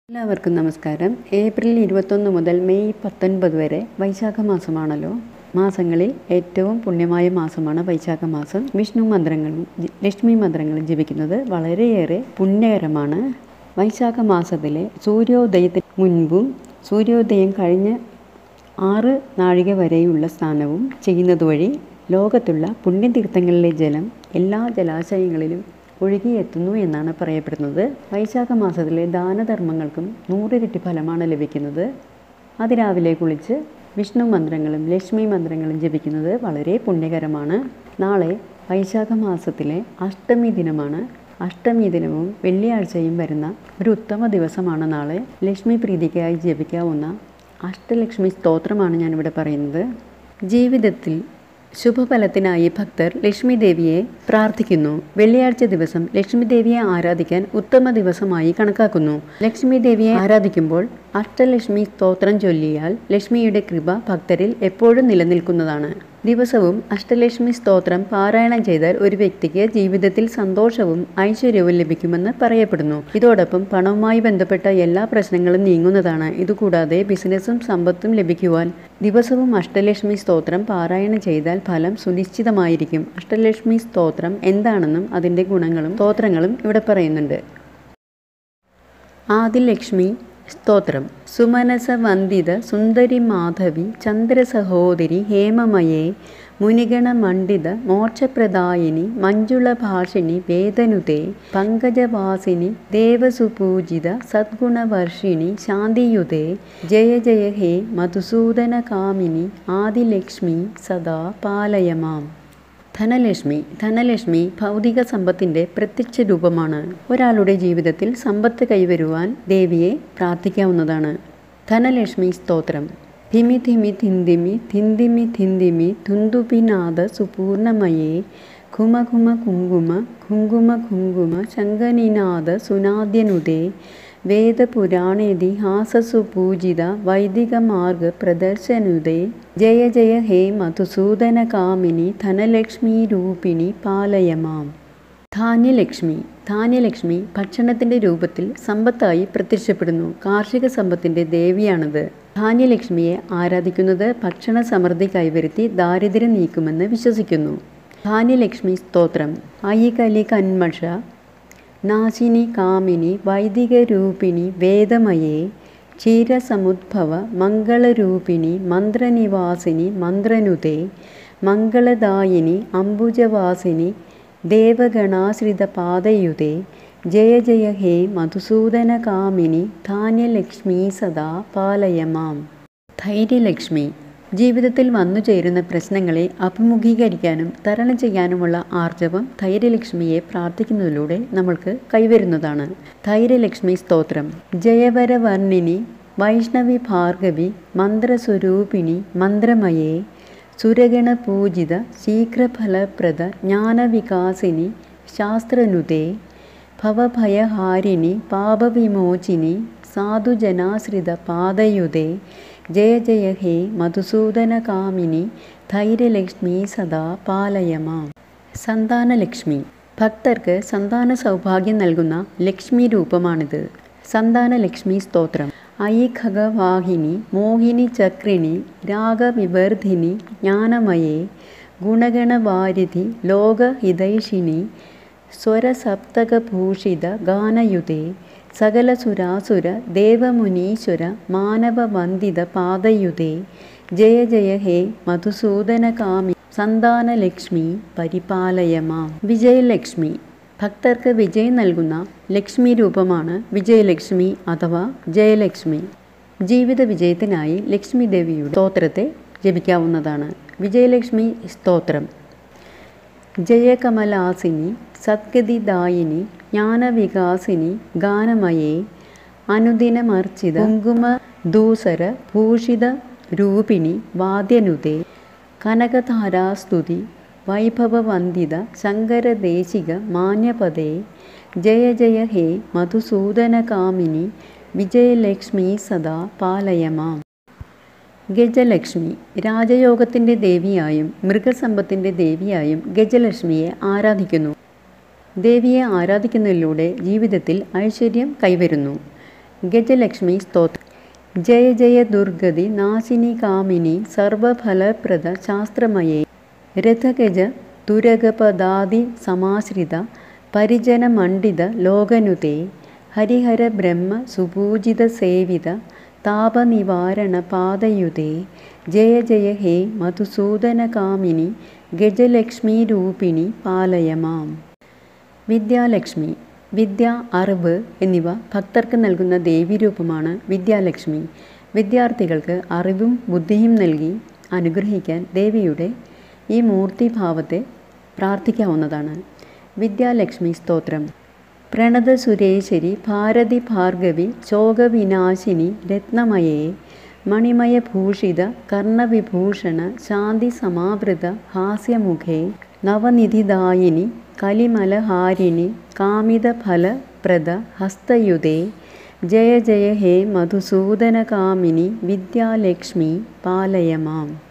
എല്ലാവർക്കും നമസ്കാരം ഏപ്രിൽ ഇരുപത്തൊന്ന് മുതൽ മെയ് പത്തൊൻപത് വരെ വൈശാഖ മാസമാണല്ലോ മാസങ്ങളിൽ ഏറ്റവും പുണ്യമായ മാസമാണ് വൈശാഖ മാസം വിഷ്ണു മന്ത്രങ്ങളും ജ- ലക്ഷ്മി മന്ത്രങ്ങളും ജപിക്കുന്നത് വളരെയേറെ പുണ്യകരമാണ് വൈശാഖ മാസത്തിലെ സൂര്യോദയത്തിന് മുൻപും സൂര്യോദയം കഴിഞ്ഞ് ആറ് നാഴിക വരെയുള്ള സ്നാനവും ചെയ്യുന്നത് വഴി ലോകത്തുള്ള പുണ്യതീർത്ഥങ്ങളിലെ ജലം എല്ലാ ജലാശയങ്ങളിലും ഒഴുകിയെത്തുന്നു എന്നാണ് പറയപ്പെടുന്നത് വൈശാഖ മാസത്തിലെ ദാനധർമ്മങ്ങൾക്കും നൂറിരട്ടി ഫലമാണ് ലഭിക്കുന്നത് അതിരാവിലെ കുളിച്ച് വിഷ്ണു മന്ത്രങ്ങളും ലക്ഷ്മി മന്ത്രങ്ങളും ജപിക്കുന്നത് വളരെ പുണ്യകരമാണ് നാളെ വൈശാഖ മാസത്തിലെ അഷ്ടമി ദിനമാണ് അഷ്ടമി ദിനവും വെള്ളിയാഴ്ചയും വരുന്ന ഒരു ഉത്തമ ദിവസമാണ് നാളെ ലക്ഷ്മി പ്രീതിക്കായി ജപിക്കാവുന്ന അഷ്ടലക്ഷ്മി സ്തോത്രമാണ് ഞാനിവിടെ പറയുന്നത് ജീവിതത്തിൽ ശുഭഫലത്തിനായി ഭക്തർ ലക്ഷ്മി ദേവിയെ പ്രാർത്ഥിക്കുന്നു വെള്ളിയാഴ്ച ദിവസം ലക്ഷ്മി ദേവിയെ ആരാധിക്കാൻ ഉത്തമ ദിവസമായി കണക്കാക്കുന്നു ലക്ഷ്മി ദേവിയെ ആരാധിക്കുമ്പോൾ അഷ്ടലക്ഷ്മി സ്തോത്രം ചൊല്ലിയാൽ ലക്ഷ്മിയുടെ കൃപ ഭക്തരിൽ എപ്പോഴും നിലനിൽക്കുന്നതാണ് ദിവസവും അഷ്ടലക്ഷ്മി സ്തോത്രം പാരായണം ചെയ്താൽ ഒരു വ്യക്തിക്ക് ജീവിതത്തിൽ സന്തോഷവും ഐശ്വര്യവും ലഭിക്കുമെന്ന് പറയപ്പെടുന്നു ഇതോടൊപ്പം പണവുമായി ബന്ധപ്പെട്ട എല്ലാ പ്രശ്നങ്ങളും നീങ്ങുന്നതാണ് ഇതുകൂടാതെ ബിസിനസ്സും സമ്പത്തും ലഭിക്കുവാൻ ദിവസവും അഷ്ടലക്ഷ്മി സ്തോത്രം പാരായണം ചെയ്താൽ ഫലം സുനിശ്ചിതമായിരിക്കും അഷ്ടലക്ഷ്മി സ്തോത്രം എന്താണെന്നും അതിൻ്റെ ഗുണങ്ങളും സ്തോത്രങ്ങളും ഇവിടെ പറയുന്നുണ്ട് ആദിലക്ഷ്മി സ്തോത്രം സുമനസ വന്ദിത സുന്ദരി മാധവി ചന്ദ്രസഹോദരി ഹേമമയേ മുനിഗണ മണ്ഡിത മോക്ഷപ്രദായിനി മഞ്ജുള ഭാഷിണി വേദനുതേ പങ്കജവാസിനി ദേവസുപൂജിത സദ്ഗുണവർഷിണി ശാന്തിയുതേ ജയ ജയ ഹേ മധുസൂദന കാമിനി ആദിലക്ഷ്മി സദാ പാലയമാം ധനലക്ഷ്മി ധനലക്ഷ്മി ഭൗതിക സമ്പത്തിൻ്റെ പ്രത്യക്ഷ രൂപമാണ് ഒരാളുടെ ജീവിതത്തിൽ സമ്പത്ത് കൈവരുവാൻ ദേവിയെ പ്രാർത്ഥിക്കാവുന്നതാണ് ധനലക്ഷ്മി സ്തോത്രം ധിമി ധിമി ധിന്തിമി ധിന്തിമി ധിന്തിമി തുന്തുപിനാഥ സുപൂർണമയേ ഘുമ ഘുമ കുങ്കുമ കുങ്കുമ കുങ്കുമ ശങ്കനിനാഥ സുനാദ്യനുദേ വേദപുരാണേതിഹാസസു പൂജിത വൈദിക മാർഗ പ്രദർശനുദേ ജയ ജയ ഹേ മധുസൂദന കാമിനി ധനലക്ഷ്മി രൂപിണി പാലയമാം ധാന്യലക്ഷ്മി ധാന്യലക്ഷ്മി ഭക്ഷണത്തിൻ്റെ രൂപത്തിൽ സമ്പത്തായി പ്രത്യക്ഷപ്പെടുന്നു കാർഷിക സമ്പത്തിൻ്റെ ദേവിയാണിത് ധാന്യലക്ഷ്മിയെ ആരാധിക്കുന്നത് ഭക്ഷണ സമൃദ്ധി കൈവരുത്തി ദാരിദ്ര്യം നീക്കുമെന്ന് വിശ്വസിക്കുന്നു ധാന്യലക്ഷ്മി സ്തോത്രം അയി കലി കന്മഷ നാശിനി കാമിനി വൈദിക രൂപിണി വേദമയേ ക്ഷീരസമുദ്ഭവ മംഗളരൂപിണി മന്ത്രനിവാസിനി മന്ത്രനുതേ മംഗളദായിനി അംബുജവാസിനി ദേവഗണാശ്രിത പാദയുതേ ജയ ജയ ഹേ മധുസൂദന കാമിനി ധാന്യലക്ഷ്മി സദാ പാലയമാം ധൈര്യലക്ഷ്മി ജീവിതത്തിൽ വന്നു ചേരുന്ന പ്രശ്നങ്ങളെ അഭിമുഖീകരിക്കാനും തരണം ചെയ്യാനുമുള്ള ആർജവം ധൈര്യലക്ഷ്മിയെ പ്രാർത്ഥിക്കുന്നതിലൂടെ നമ്മൾക്ക് കൈവരുന്നതാണ് ധൈര്യലക്ഷ്മി സ്തോത്രം ജയവരവർണിനി വൈഷ്ണവി ഭാർഗവി മന്ത്രസ്വരൂപിണി മന്ത്രമയേ സുരഗണ പൂജിത ശീഘ്രഫലപ്രദ ജ്ഞാനവികാസിനി ശാസ്ത്രനുതേ ഭവഭയഹാരിണി പാപവിമോചിനി സാധുജനാശ്രിത പാദയുതേ ജയ ജയ ഹേ മധുസൂദന കാമിനി ധൈര്യലക്ഷ്മി സദാ പാലയമാം സന്താനലക്ഷ്മി ഭക്തർക്ക് സന്താന സൗഭാഗ്യം നൽകുന്ന ലക്ഷ്മി രൂപമാണിത് സന്താനലക്ഷ്മി സ്തോത്രം ഐ ഖഗവാഹിനി മോഹിനി ചക്രിണി രാഗവിവർധിനി ജ്ഞാനമയേ ഗുണഗണവാരിധി ലോകഹിതൈഷിണി സ്വരസപ്തകഭൂഷിത ഗാനയുതേ സകലസുരാസുര ദേവമുനീശ്വര മാനവവന്ദിത പാദയുതേ ജയ ജയ ഹേ മധുസൂദന കാമി സന്താനലക്ഷ്മി പരിപാലയമാം വിജയലക്ഷ്മി ഭക്തർക്ക് വിജയം നൽകുന്ന ലക്ഷ്മി രൂപമാണ് വിജയലക്ഷ്മി അഥവാ ജയലക്ഷ്മി ജീവിത വിജയത്തിനായി ലക്ഷ്മി ദേവിയുടെ സ്തോത്രത്തെ ജപിക്കാവുന്നതാണ് വിജയലക്ഷ്മി സ്തോത്രം ജയകമലാസിനി സദ്ഗതിദായിനി ജ്ഞാനവികാസിനി ഗാനമയേ അനുദിനമർച്ചിത കുങ്കുമ ദൂസര ഭൂഷിത രൂപിണി വാദ്യനുതേ കനകധാരാസ്തുതി വൈഭവവന്ദിത ശങ്കരദേശിക മാന്യപദേ ജയ ജയ ഹേ മധുസൂദന കാമിനി വിജയലക്ഷ്മി സദാ പാലയമാം ഗജലക്ഷ്മി രാജയോഗത്തിൻ്റെ ദേവിയായും മൃഗസമ്പത്തിൻ്റെ ദേവിയായും ഗജലക്ഷ്മിയെ ആരാധിക്കുന്നു ദേവിയെ ആരാധിക്കുന്നതിലൂടെ ജീവിതത്തിൽ ഐശ്വര്യം കൈവരുന്നു ഗജലക്ഷ്മി സ്തോത്രം ജയ ജയ ദുർഗതി നാശിനി കാമിനി സർവഫലപ്രദ ശാസ്ത്രമയേ രഥഗജ തുരഗപദാതി സമാശ്രിത പരിജനമണ്ഡിത ലോകനുതേ ഹരിഹര ബ്രഹ്മ സുപൂജിത സേവിത താപനിവാരണ പാദയുതേ ജയ ജയ ഹേ മധുസൂദനകാമിനി ഗജലക്ഷ്മീരൂപിണി പാലയമാം വിദ്യാലക്ഷ്മി വിദ്യ അറിവ് എന്നിവ ഭക്തർക്ക് നൽകുന്ന ദേവീരൂപമാണ് വിദ്യാലക്ഷ്മി വിദ്യാർത്ഥികൾക്ക് അറിവും ബുദ്ധിയും നൽകി അനുഗ്രഹിക്കാൻ ദേവിയുടെ ഈ മൂർത്തിഭാവത്തെ പ്രാർത്ഥിക്കാവുന്നതാണ് വിദ്യാലക്ഷ്മി സ്തോത്രം പ്രണത സുരേശ്വരി ഭാരതി ഭാർഗവി ശോകവിനാശിനി രത്നമയേ മണിമയഭൂഷിത കർണവിഭൂഷണ ശാന്തി സമാവൃത ഹാസ്യമുഖേ നവനിധിദായിനി കലിമലഹാരിണി കാമിതഫലപ്രദ ഹസ്തയുതേ ജയ ജയ ഹേ മധുസൂദനകാമിനി വിദ്യാലക്ഷ്മി പാലയമാം